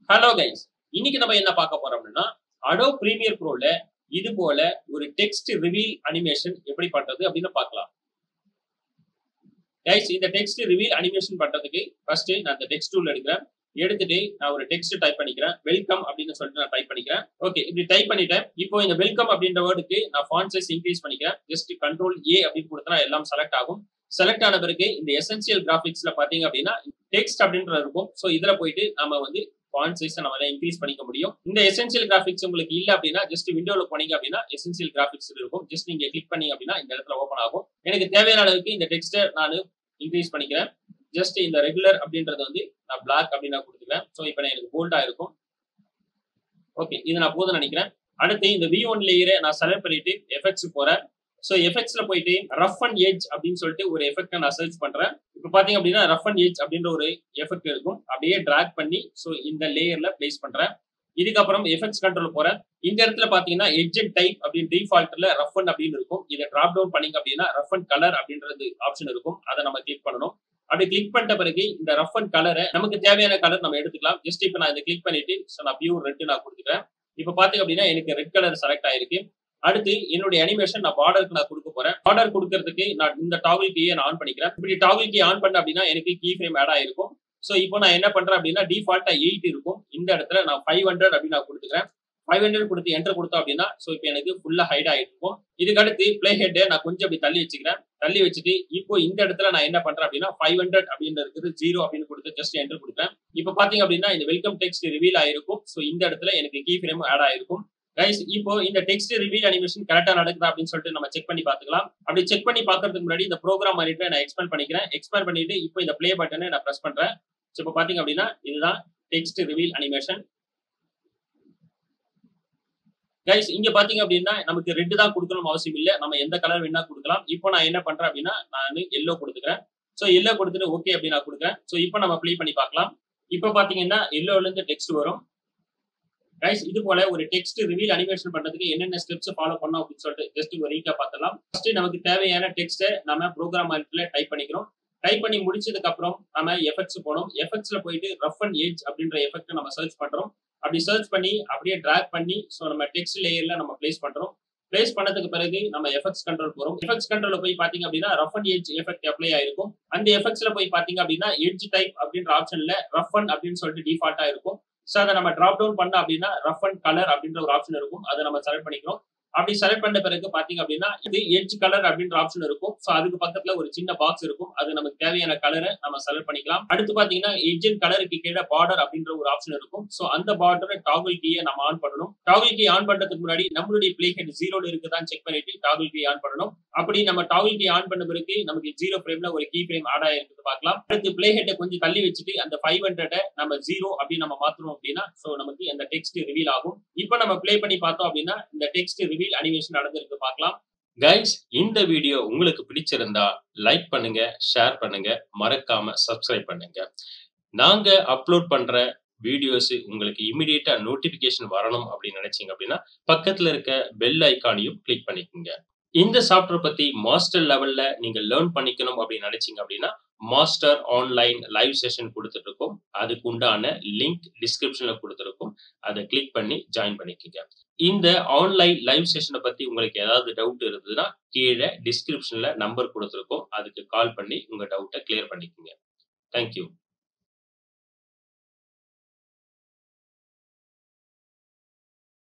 hello guys இன்னைக்கு நம்ம என்ன பார்க்க போறோம் அப்படின்னா அடோ பிரீமியர் ப்ரோல இது போல ஒரு டெக்ஸ்ட் ரிவீல் அனிமேஷன் எப்படி பண்றது அப்படின்னு பார்க்கலாம் கைஸ் இந்த டெக்ஸ்ட் ரிவீல் அனிமேஷன் பண்றதுக்கு ஃபர்ஸ்ட் நான் இந்த டெக்ஸ்ட் டூல் எடுக்கிறேன் எடுத்துட்டு நான் ஒரு டெக்ஸ்ட் டைப் பண்ணிக்கிறேன் வெல்கம் அப்படின்னு சொல்லிட்டு நான் டைப் பண்ணிக்கிறேன் ஓகே இப்படி டைப் பண்ணிட்டேன் இப்போ இந்த வெல்கம் அப்படின்ற வேர்டுக்கு நான் ஃபாண்ட் சைஸ் இன்க்ரீஸ் பண்ணிக்கிறேன் ஜஸ்ட் கண்ட்ரோல் ஏ அப்படின்னு கொடுத்தா எல்லாம் செலக்ட் ஆகும் செலக்ட் ஆன பிறகு இந்த எசென்சியல் கிராஃபிக்ஸ்ல பாத்தீங்க அப்படின்னா டெக்ஸ்ட் அப்படின்றது இருக்கும் ஸோ இதுல போயிட்டு நம்ம வந்து ஃபாண்ட் சைஸை நம்ம இன்க்ரீஸ் பண்ணிக்க முடியும் இந்த எசென்சியல் கிராஃபிக்ஸ் உங்களுக்கு இல்ல அப்படின்னா ஜஸ்ட் விண்டோல போனீங்க அப்படின்னா எசென்சியல் கிராஃபிக்ஸ் இருக்கும் ஜஸ்ட் நீங்க கிளிக் பண்ணீங்க அப்படின்னா இந்த இடத்துல ஓப்பன் ஆகும் எனக்கு தேவையான அளவுக்கு இந்த டெக்ஸ்ட்டை நான் இன்க்ரீஸ் பண்ணிக்கிறேன் ஜஸ்ட் இந்த ரெகுலர் அப்படின்றது வந்து நான் பிளாக் அப்படின்னு நான் கொடுத்துக்கிறேன் ஸோ இப்போ எனக்கு போல்டா இருக்கும் ஓகே இது நான் போதும் நினைக்கிறேன் அடுத்து இந்த வி ஒன் லேயரை நான் செலக்ட் பண்ணிட்டு எஃபெக்ட்ஸ் போறேன் ஸோ எஃபெக்ட்ஸ்ல போயிட்டு ரஃப் அண்ட் ஏஜ் அப்படின்னு சொல்லிட்டு ஒரு எஃபெக்ட் நான் சர்ச் பண்றேன் இப்போ பாத்தீங்க அப்படின்னா ரஃப் அண்ட் ஏஜ் அப்படின்ற ஒரு எஃபெக்ட் இருக்கும் அப்படியே டிராக் பண்ணி ஸோ இந்த லேயர்ல பிளேஸ் பண்றேன் இதுக்கப்புறம் எஃபெக்ட்ஸ் கண்ட்ரோல் போறேன் இந்த இடத்துல பாத்தீங்கன்னா எட்ஜ் டைப் அப்படின்னு டிஃபால்ட்ல ரஃப் அண்ட் அப்படின்னு இருக்கும் இதை டிராப் டவுன் பண்ணீங்க அப்படின்னா ரஃப் அண்ட் கலர் அப்படின்றது ஆப்ஷன் இருக்கும் அதை நம்ம கிளிக் பண்ணணும் அப்படி கிளிக் பண்ணிட்ட பிறகு இந்த ரஃப் அண்ட் கலரை நமக்கு தேவையான கலர் நம்ம எடுத்துக்கலாம் ஜஸ்ட் இப்போ நான் இதை கிளிக் பண்ணிட்டு ஸோ நான் பியூர் ரெட் நான் கொடுத்துக்கிறேன் இப்போ பாத்தீங்க அப்படின்னா எனக்கு ரெட் கலர் செலக்ட் ஆயிருக்கு அடுத்து என்னுடைய அனிமேஷன் நான் பார்டருக்கு நான் கொடுக்க போறேன் பார்டர் கொடுக்கறதுக்கு நான் இந்த டாகிள் கீயை நான் ஆன் பண்ணிக்கிறேன் இப்படி டாகிள் கீ ஆன் பண்ண அப்படின்னா எனக்கு கீ ஃப்ரேம் ஆட் ஆயிருக்கும் ஸோ இப்போ நான் என்ன பண்றேன் அப்படின்னா டிஃபால்ட்டா எயிட் இருக்கும் இந்த இடத்துல நான் ஃபைவ் ஹண்ட்ரட் அப்படின்னு நான் கொடுத்துக்கிறேன் ஃபைவ் ஹண்ட்ரட் கொடுத்து என்டர் கொடுத்தோம் அப்படின்னா ஸோ இப்போ எனக்கு ஃபுல்லா ஹைட் ஆகிட்டு இருக்கும் இதுக்கு அடுத்து பிளே ஹெட் நான் கொஞ்சம் அப்படி தள்ளி வச்சுக்கிறேன் தள்ளி வச்சுட்டு இப்போ இந்த இடத்துல நான் என்ன பண்றேன் அப்படின்னா ஃபைவ் ஹண்ட்ரட் அப்படின்னு இருக்குது ஜீரோ அப்படின்னு கொடுத்து ஜஸ்ட் என்டர் கொடுக்குறேன் இப்போ பாத்தீங்க அப்படின்னா இந்த வெல்கம் டெக்ஸ்ட் ரிவீல் ஆயிருக்கும் ஸோ இந்த இடத்துல எனக்கு கீ ஃப்ரேம் ஆட் ஆயிருக்கும் கைஸ் இப்போ இந்த டெக்ஸ்ட் ரிவீல் அனிமேஷன் கரெக்டா நடக்குதா அப்படின்னு சொல்லிட்டு நம்ம செக் பண்ணி பார்த்துக்கலாம் அப்படி செக் பண்ணி பார்க்கறதுக்கு முன்னாடி இந்த ப்ரோக்ராம் மானிட்டரை நான் எக்ஸ்பேண்ட் பண்ணிக்கிறேன் எக்ஸ்பேண்ட் பண்ணிட்டு இப்போ இந்த ப்ளே பட்டனை நான் ப்ரெஸ் பண்றேன் ஸோ இப்போ பாத்தீங்க அப்படின்னா இதுதான் டெக்ஸ்ட் ரிவீல் அனிமேஷன் கைஸ் இங்க பாத்தீங்க அப்படின்னா நமக்கு ரெட் தான் கொடுக்கணும் அவசியம் இல்லை நம்ம எந்த கலர் வேணா கொடுக்கலாம் இப்போ நான் என்ன பண்றேன் அப்படின்னா நான் எல்லோ கொடுத்துக்கிறேன் ஸோ எல்லோ கொடுத்துட்டு ஓகே அப்படின்னு நான் கொடுக்குறேன் ஸோ இப்போ நம்ம ப்ளே பண்ணி பார்க்கலாம் இப்போ பாத்தீங்கன்னா எல்லோல இருந்து டெக்ஸ்ட் வரும் கைஸ் இது போல ஒரு டெக்ஸ்ட் ரிவீல் அனிமேஷன் பண்றதுக்கு என்னென்ன ஸ்டெப்ஸ் ஃபாலோ பண்ணோம் அப்படின்னு சொல்லிட்டு ஜஸ்ட் ஒரு ரீக்கா பார்த்தலாம் ஃபர்ஸ்ட் நமக்கு தேவையான டெக்ஸ்ட்டை நம்ம ப்ரோக்ராம் ஆல்ட்ல டைப் பண்ணிக்கிறோம் டைப் பண்ணி முடிச்சதுக்கு அப்புறம் நம்ம எஃபெக்ட்ஸ் போனோம் எஃபெக்ட்ஸ்ல போயிட்டு ரஃப் அண்ட் ஏஜ் அப்படின்ற எஃபெக்ட் நம்ம சர்ச் பண்றோம் அப்படி சர்ச் பண்ணி அப்படியே டிராக் பண்ணி ஸோ நம்ம டெக்ஸ்ட் லேயர்ல நம்ம பிளேஸ் பண்றோம் பிளேஸ் பண்ணதுக்கு பிறகு நம்ம எஃபெக்ட்ஸ் கண்ட்ரோல் போறோம் எஃபெக்ட்ஸ் கண்ட்ரோல் போய் பாத்தீங்க அப்படின்னா rough and edge effect apply ஆயிருக்கும் அந்த எஃபெக்ட்ஸ்ல போய் பாத்தீங்க அப்படின்னா எட்ஜ் டைப் அப்படின்ற ஆப்ஷன்ல ரஃப் அண்ட் அப்படின்னு சொல்லிட்டு டிஃபால்ட்டா இருக்கும் ஸோ அதை நம்ம டிராப் டவுன் பண்ண அப்படின்னா ரஃப் அண்ட் கலர் அப்படின்ற ஒரு ஆப்ஷன் இருக்கும் அதை நம்ம செலக்ட் பண்ணிக்கிறோம் அப்படி செலக்ட் பண்ண பிறகு பாத்தீங்க அப்படின்னா இது எட்ஜ் கலர் அப்படின்ற ஆப்ஷன் இருக்கும் ஸோ அதுக்கு பக்கத்துல ஒரு சின்ன பாக்ஸ் இருக்கும் அது நமக்கு தேவையான கலரை நம்ம செலக்ட் பண்ணிக்கலாம் அடுத்து பாத்தீங்கன்னா எட்ஜ் கலருக்கு கீழே பார்டர் அப்படின்ற ஒரு ஆப்ஷன் இருக்கும் ஸோ அந்த பார்டரை டாகிள் கீயை நம்ம ஆன் பண்ணணும் டாகிள் கீ ஆன் பண்றதுக்கு முன்னாடி நம்மளுடைய பிளே ஹெட் ஜீரோல இருக்குதான் செக் பண்ணிட்டு டாகிள் கீ ஆன் பண்ணணும் அப்படி நம்ம டாகிள் கீ ஆன் பண்ண பிறகு நமக்கு ஜீரோ ஃப்ரேம்ல ஒரு கீ ஃப்ரேம் ஆட் ஆயிருக்குது பார்க்கலாம் அடுத்து பிளே ஹெட்டை கொஞ்சம் தள்ளி வச்சுட்டு அந்த ஃபைவ் ஹண்ட்ரட் நம்ம ஜீரோ அப்படின்னு நம்ம மாத்தணும் அப்படின்னா ஸோ நமக்கு அந்த டெக்ஸ்ட் ரிவீல் ஆகும் இப்போ நம்ம பிளே பண்ணி பார்த்தோம் அப்படின்னா இந்த டெக்ஸ்ட் ரிவீல் அனிமேஷன் நடந்திருக்கு பார்க்கலாம் கைஸ் இந்த வீடியோ உங்களுக்கு பிடிச்சிருந்தா லைக் பண்ணுங்க ஷேர் பண்ணுங்க மறக்காம சப்ஸ்கிரைப் பண்ணுங்க நாங்க அப்லோட் பண்ற வீடியோஸ் உங்களுக்கு இமிடியேட்டா நோட்டிபிகேஷன் வரணும் அப்படின்னு நினைச்சீங்க அப்படின்னா பக்கத்துல இருக்க பெல் ஐக்கானையும் கிளிக் பண்ணிக்கோங்க இந்த சாஃப்ட்வேர் பத்தி மாஸ்டர் லெவல்ல நீங்க லேர்ன் பண்ணிக்கணும் அப்படின்னு நினைச்சீங்க அப்படின்னா மாஸ்டர் ஆன்லைன் லைவ் செஷன் கொடுத்துட்டு இருக்கோம் அதுக்கு உண்டான லிங்க் டிஸ்கிரிப்ஷன்ல கொடுத்துருக்கோம் அதை கிளிக் பண்ணி ஜாயின் பண்ணிக்கோங்க இந்த ஆன்லைன் லைவ் செஷனை பத்தி உங்களுக்கு ஏதாவது டவுட் இருந்ததுன்னா கீழே டிஸ்கிரிப்ஷன்ல நம்பர் கொடுத்துருக்கோம் அதுக்கு கால் பண்ணி உங்க டவுட்டை கிளியர் பண்ணிக்கோங்க தேங்க்யூ